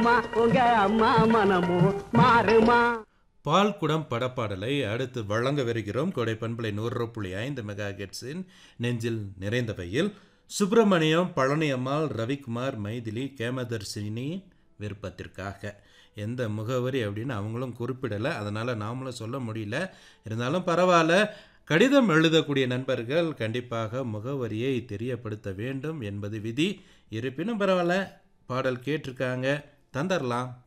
மாறுமா உங்க அம்மா மனமும் மாறுமா பால் குடம் படப்பாடலை அடுத்து வழங்கவிருக்கிறோம் கொடை பண்பலை நூறு புள்ளி ஐந்து மெகா ஹெட்ஸின் நெஞ்சில் நிறைந்தவையில் சுப்பிரமணியம் பழனியம்மாள் ரவிக்குமார் மைதிலி கேமதர்சினி விருப்பத்திற்காக எந்த முகவரி அப்படின்னு அவங்களும் குறிப்பிடலை அதனால் நாமளும் சொல்ல முடியல இருந்தாலும் பரவாயில்ல கடிதம் எழுதக்கூடிய நண்பர்கள் கண்டிப்பாக முகவரியை தெரியப்படுத்த வேண்டும் என்பது விதி இருப்பினும் பரவாயில்ல பாடல் கேட்டிருக்காங்க தந்தரலாம்